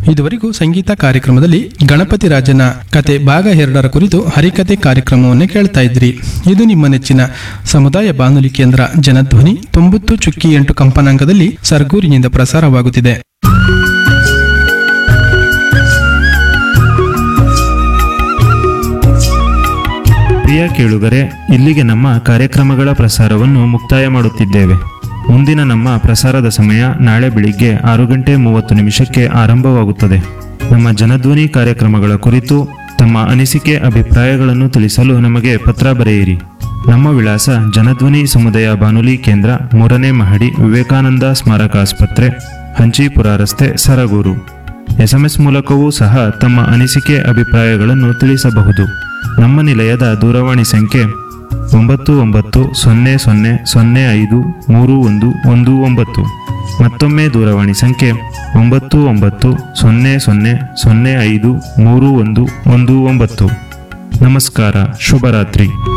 ಇದುವರೆಗೂ ಸಂಗೀತ ಕಾರ್ಯಕ್ರಮದಲ್ಲಿ ಗಣಪತಿ ರಾಜನ ಕತೆ ಭಾಗ ಎರಡರ ಕುರಿತು ಹರಿಕತೆ ಕಾರ್ಯಕ್ರಮವನ್ನು ಕೇಳ್ತಾ ಇದ್ರಿ ಇದು ನಿಮ್ಮ ನೆಚ್ಚಿನ ಸಮುದಾಯ ಬಾನುಲಿ ಕೇಂದ್ರ ಜನಧ್ವನಿ ತೊಂಬತ್ತು ಚುಕ್ಕಿ ಎಂಟು ಕಂಪನಾಂಕದಲ್ಲಿ ಸರ್ಗೂರಿನಿಂದ ಪ್ರಸಾರವಾಗುತ್ತಿದೆ ಪ್ರಿಯ ಕೇಳುಗರೆ ಇಲ್ಲಿಗೆ ನಮ್ಮ ಕಾರ್ಯಕ್ರಮಗಳ ಪ್ರಸಾರವನ್ನು ಮುಕ್ತಾಯ ಮಾಡುತ್ತಿದ್ದೇವೆ ಮುಂದಿನ ನಮ್ಮ ಪ್ರಸಾರದ ಸಮಯ ನಾಳೆ ಬೆಳಿಗ್ಗೆ ಆರು ಗಂಟೆ ಮೂವತ್ತು ನಿಮಿಷಕ್ಕೆ ಆರಂಭವಾಗುತ್ತದೆ ನಮ್ಮ ಜನಧ್ವನಿ ಕಾರ್ಯಕ್ರಮಗಳ ಕುರಿತು ತಮ್ಮ ಅನಿಸಿಕೆ ಅಭಿಪ್ರಾಯಗಳನ್ನು ತಿಳಿಸಲು ನಮಗೆ ಪತ್ರ ಬರೆಯಿರಿ ನಮ್ಮ ವಿಳಾಸ ಜನಧ್ವನಿ ಸಮುದಾಯ ಬಾನುಲಿ ಕೇಂದ್ರ ಮೂರನೇ ಮಹಡಿ ವಿವೇಕಾನಂದ ಸ್ಮಾರಕ ಆಸ್ಪತ್ರೆ ಹಂಚೀಪುರ ರಸ್ತೆ ಸರಗೂರು ಎಸ್ಎಂಎಸ್ ಮೂಲಕವೂ ಸಹ ತಮ್ಮ ಅನಿಸಿಕೆ ಅಭಿಪ್ರಾಯಗಳನ್ನು ತಿಳಿಸಬಹುದು ನಮ್ಮ ನಿಲಯದ ದೂರವಾಣಿ ಸಂಖ್ಯೆ ಒಂಬತ್ತು ಒಂಬತ್ತು ಸೊನ್ನೆ ಸೊನ್ನೆ ಸೊನ್ನೆ ಐದು ಮೂರು ಒಂದು ಒಂದು ಒಂಬತ್ತು ಮತ್ತೊಮ್ಮೆ ದೂರವಾಣಿ ಸಂಖ್ಯೆ ಒಂಬತ್ತು ಒಂಬತ್ತು ಸೊನ್ನೆ ಸೊನ್ನೆ ಸೊನ್ನೆ ಐದು ಮೂರು ಒಂದು ಒಂದು ಒಂಬತ್ತು ನಮಸ್ಕಾರ ಶುಭರಾತ್ರಿ